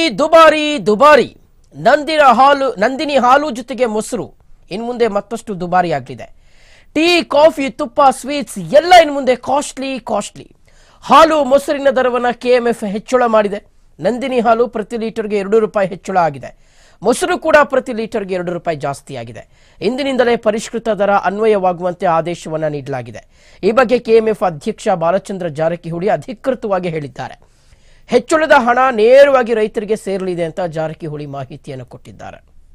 ದುಬಾರಿ ದುಬಾರಿ ನಂದಿನ ಹಾಲು ನಂದಿನಿ ಹಾಲು ಜೊತೆಗೆ ಮೊಸರು ಇನ್ನು ಮುಂದೆ ಮತ್ತಷ್ಟು ದುಬಾರಿ ಆಗಲಿದೆ ಟೀ ಕಾಫಿ ತುಪ್ಪ ಸ್ವೀಟ್ಸ್ ಎಲ್ಲ ಇನ್ನು ಮುಂದೆ ಕಾಸ್ಟ್ಲಿ ಕಾಸ್ಟ್ಲಿ ಹಾಲು ಮೊಸರಿನ ದರವನ್ನ ಕೆಎಂಎಫ್ ಹೆಚ್ಚಳ ಮಾಡಿದೆ ನಂದಿನಿ ಹಾಲು ಪ್ರತಿ ಲೀಟರ್ಗೆ ಎರಡು ರೂಪಾಯಿ ಹೆಚ್ಚಳ ಆಗಿದೆ ಮೊಸರು ಕೂಡ ಪ್ರತಿ ಲೀಟರ್ಗೆ ಎರಡು ರೂಪಾಯಿ ಜಾಸ್ತಿ ಆಗಿದೆ ಇಂದಿನಿಂದಲೇ ಪರಿಷ್ಕೃತ ದರ ಅನ್ವಯವಾಗುವಂತೆ ಆದೇಶವನ್ನ ನೀಡಲಾಗಿದೆ ಈ ಬಗ್ಗೆ ಕೆಎಂಎಫ್ ಅಧ್ಯಕ್ಷ ಬಾಲಚಂದ್ರ ಜಾರಕಿಹೊಳಿ ಅಧಿಕೃತವಾಗಿ ಹೇಳಿದ್ದಾರೆ ಹೆಚ್ಚಳದ ಹಣ ನೇರವಾಗಿ ರೈತರಿಗೆ ಸೇರಲಿದೆ ಅಂತ ಜಾರಕಿಹೊಳಿ ಮಾಹಿತಿಯನ್ನು ಕೊಟ್ಟಿದ್ದಾರೆ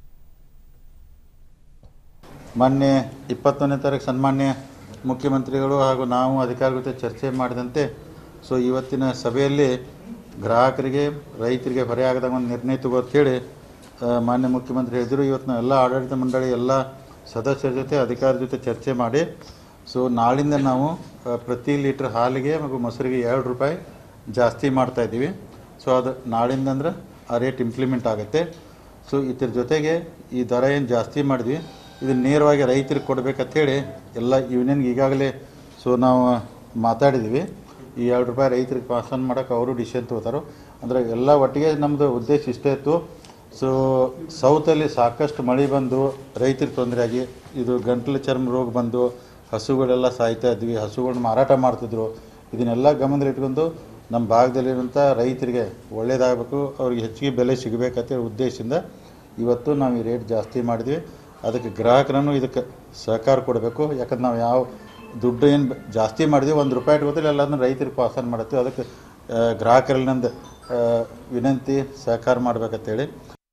ಮೊನ್ನೆ ಇಪ್ಪತ್ತೊಂದನೇ ತಾರೀಕು ಸನ್ಮಾನ್ಯ ಮುಖ್ಯಮಂತ್ರಿಗಳು ಹಾಗೂ ನಾವು ಅಧಿಕಾರಿಗಳ ಜೊತೆ ಚರ್ಚೆ ಮಾಡಿದಂತೆ ಸೊ ಇವತ್ತಿನ ಸಭೆಯಲ್ಲಿ ಗ್ರಾಹಕರಿಗೆ ರೈತರಿಗೆ ಹೊರೆಯಾಗದಾಗ ಒಂದು ನಿರ್ಣಯ ತಗೋತ ಹೇಳಿ ಆ, ಮಾನ್ಯ ಮುಖ್ಯಮಂತ್ರಿ ಹೇಳಿದರು ಇವತ್ತು ನಾವು ಎಲ್ಲ ಆಡಳಿತ ಮಂಡಳಿ ಎಲ್ಲ ಸದಸ್ಯರ ಜೊತೆ ಅಧಿಕಾರಿ ಜೊತೆ ಚರ್ಚೆ ಮಾಡಿ ಸೊ ನಾಳಿಂದ ನಾವು ಆ, ಪ್ರತಿ ಲೀಟ್ರ್ ಹಾಲಿಗೆ ಹಾಗೂ ಮೊಸರಿಗೆ ಎರಡು ರೂಪಾಯಿ ಜಾಸ್ತಿ ಮಾಡ್ತಾ ಇದ್ದೀವಿ ಸೊ ಅದು ನಾಳಿಂದ ಅಂದ್ರೆ ಆ ರೇಟ್ ಇಂಪ್ಲಿಮೆಂಟ್ ಆಗುತ್ತೆ ಸೊ ಇದ್ರ ಜೊತೆಗೆ ಈ ದರ ಏನು ಜಾಸ್ತಿ ಮಾಡಿದ್ವಿ ಇದು ನೇರವಾಗಿ ರೈತರಿಗೆ ಕೊಡಬೇಕಂತೇಳಿ ಎಲ್ಲ ಯೂನಿಯನ್ಗೆ ಈಗಾಗಲೇ ಸೊ ನಾವು ಮಾತಾಡಿದ್ದೀವಿ ಈ ಎರಡು ರೂಪಾಯಿ ರೈತರಿಗೆ ಪಾಸ್ ಆನ್ ಮಾಡೋಕೆ ಅವರು ಡಿಸಿಷನ್ ತಗೋತಾರೆ ಅಂದರೆ ಎಲ್ಲ ಒಟ್ಟಿಗೆ ನಮ್ಮದು ಉದ್ದೇಶ ಇಷ್ಟೇ ಇತ್ತು ಸೊ ಸೌತಲ್ಲಿ ಸಾಕಷ್ಟು ಮಳೆ ಬಂದು ರೈತರಿಗೆ ತೊಂದರೆ ಆಗಿ ಇದು ಗಂಟಲು ಚರ್ಮ ರೋಗ ಬಂದು ಹಸುಗಳೆಲ್ಲ ಸಾಯ್ತಾ ಇದ್ವಿ ಹಸುಗಳನ್ನ ಮಾರಾಟ ಮಾಡ್ತಿದ್ರು ಇದನ್ನೆಲ್ಲ ಗಮನದಲ್ಲಿ ಇಟ್ಕೊಂಡು ನಮ್ಮ ಭಾಗದಲ್ಲಿರುವಂಥ ರೈತರಿಗೆ ಒಳ್ಳೇದಾಗಬೇಕು ಅವ್ರಿಗೆ ಹೆಚ್ಚಿಗೆ ಬೆಲೆ ಸಿಗಬೇಕಂತ ಉದ್ದೇಶದಿಂದ ಇವತ್ತು ನಾವು ಈ ರೇಟ್ ಜಾಸ್ತಿ ಮಾಡಿದ್ವಿ ಅದಕ್ಕೆ ಗ್ರಾಹಕರನ್ನು ಇದಕ್ಕೆ ಸಹಕಾರ ಕೊಡಬೇಕು ಯಾಕಂದ್ರೆ ನಾವು ಯಾವ ದುಡ್ಡು ಏನು ಜಾಸ್ತಿ ಮಾಡಿದ್ವಿ ಒಂದು ರೂಪಾಯಿ ಇಟ್ಕೋತಿಲ್ಲ ಎಲ್ಲದನ್ನ ರೈತರಿಗೆ ಪಾಸನ್ ಮಾಡತ್ತೀವಿ ಅದಕ್ಕೆ ಆ, ಗ್ರಾಹಕರಲ್ಲಿ ನಂದು ಆ, ವಿನಂತಿ ಸಹಕಾರ ಮಾಡ್ಬೇಕಂತೇಳಿ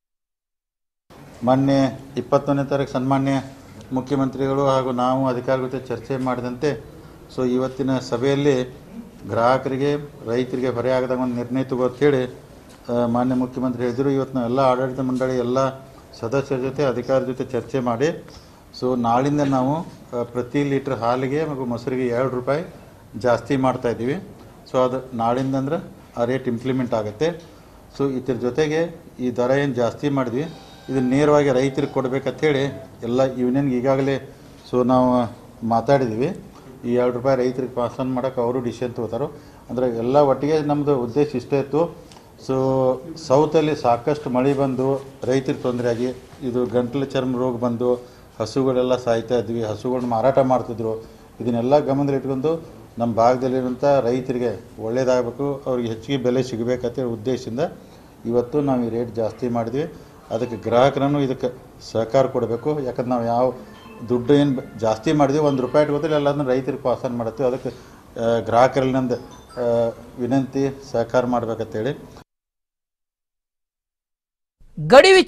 ಮೊನ್ನೆ ಇಪ್ಪತ್ತೊಂದನೇ ತಾರೀಕು ಸನ್ಮಾನ್ಯ ಮುಖ್ಯಮಂತ್ರಿಗಳು ಹಾಗೂ ನಾವು ಅಧಿಕಾರಿಗಳ ಜೊತೆ ಚರ್ಚೆ ಮಾಡಿದಂತೆ ಸೊ ಇವತ್ತಿನ ಸಭೆಯಲ್ಲಿ ಗ್ರಾಹಕರಿಗೆ ರೈತರಿಗೆ ಹೊರೆಯಾಗದಾಗ ಒಂದು ನಿರ್ಣಯ ತಗೋತ ಹೇಳಿ ಆ, ಮಾನ್ಯ ಮುಖ್ಯಮಂತ್ರಿ ಹೇಳಿದರು ಇವತ್ತು ನಾವು ಎಲ್ಲ ಆಡಳಿತ ಮಂಡಳಿ ಎಲ್ಲ ಸದಸ್ಯರ ಜೊತೆ ಅಧಿಕಾರಿ ಜೊತೆ ಚರ್ಚೆ ಮಾಡಿ ಸೊ ನಾಳಿಂದ ನಾವು ಆ, ಪ್ರತಿ ಲೀಟ್ರ್ ಹಾಲಿಗೆ ಹಾಗೂ ಮೊಸರಿಗೆ ಎರಡು ರೂಪಾಯಿ ಜಾಸ್ತಿ ಮಾಡ್ತಾ ಇದ್ದೀವಿ ಸೊ ಅದು ನಾಳಿಂದ ಅಂದ್ರೆ ಆ ರೇಟ್ ಇಂಪ್ಲಿಮೆಂಟ್ ಆಗುತ್ತೆ ಸೊ ಇದ್ರ ಜೊತೆಗೆ ಈ ದರ ಏನು ಜಾಸ್ತಿ ಮಾಡಿದ್ವಿ ಇದು ನೇರವಾಗಿ ರೈತರಿಗೆ ಕೊಡಬೇಕಂತೇಳಿ ಎಲ್ಲ ಯೂನಿಯನ್ಗೆ ಈಗಾಗಲೇ ಸೊ ನಾವು ಮಾತಾಡಿದ್ದೀವಿ ಈ ಎರಡು ರೂಪಾಯಿ ರೈತರಿಗೆ ಪಾಸ್ ಆನ್ ಮಾಡೋಕೆ ಅವರು ಡಿಸಿಷನ್ ತಗೋತಾರೆ ಅಂದರೆ ಎಲ್ಲ ಒಟ್ಟಿಗೆ ನಮ್ಮದು ಉದ್ದೇಶ ಇಷ್ಟೇ ಇತ್ತು ಸೊ ಸೌತಲ್ಲಿ ಸಾಕಷ್ಟು ಮಳೆ ಬಂದು ರೈತರಿಗೆ ತೊಂದರೆ ಆಗಿ ಇದು ಗಂಟಲು ಚರ್ಮ ರೋಗ ಬಂದು ಹಸುಗಳೆಲ್ಲ ಸಾಯ್ತಾ ಇದ್ವಿ ಹಸುಗಳನ್ನ ಮಾರಾಟ ಮಾಡ್ತಿದ್ರು ಇದನ್ನೆಲ್ಲ ಗಮನದಲ್ಲಿ ಇಟ್ಕೊಂಡು ನಮ್ಮ ಭಾಗದಲ್ಲಿರುವಂಥ ರೈತರಿಗೆ ಒಳ್ಳೇದಾಗಬೇಕು ಅವ್ರಿಗೆ ಹೆಚ್ಚಿಗೆ ಬೆಲೆ ಸಿಗಬೇಕಂತ ಉದ್ದೇಶದಿಂದ ಇವತ್ತು ನಾವು ಈ ರೇಟ್ ಜಾಸ್ತಿ ಮಾಡಿದ್ವಿ ಅದಕ್ಕೆ ಗ್ರಾಹಕರನ್ನು ಇದಕ್ಕೆ ಸಹಕಾರ ಕೊಡಬೇಕು ಯಾಕಂದ್ರೆ ನಾವು ಯಾವ ದುಡ್ಡು ಏನು ಜಾಸ್ತಿ ಮಾಡಿದ್ವಿ ಒಂದು ರೂಪಾಯಿ ಇಟ್ಕೋತಿಲ್ಲ ಎಲ್ಲದನ್ನ ರೈತರಿಗೆ ಪಾಸನ್ ಮಾಡತ್ತೀವಿ ಅದಕ್ಕೆ ಆ, ಗ್ರಾಹಕರಲ್ಲಿ ನಂದು ಆ, ವಿನಂತಿ ಸಹಕಾರ ಮಾಡ್ಬೇಕಂತೇಳಿ ಗಡಿ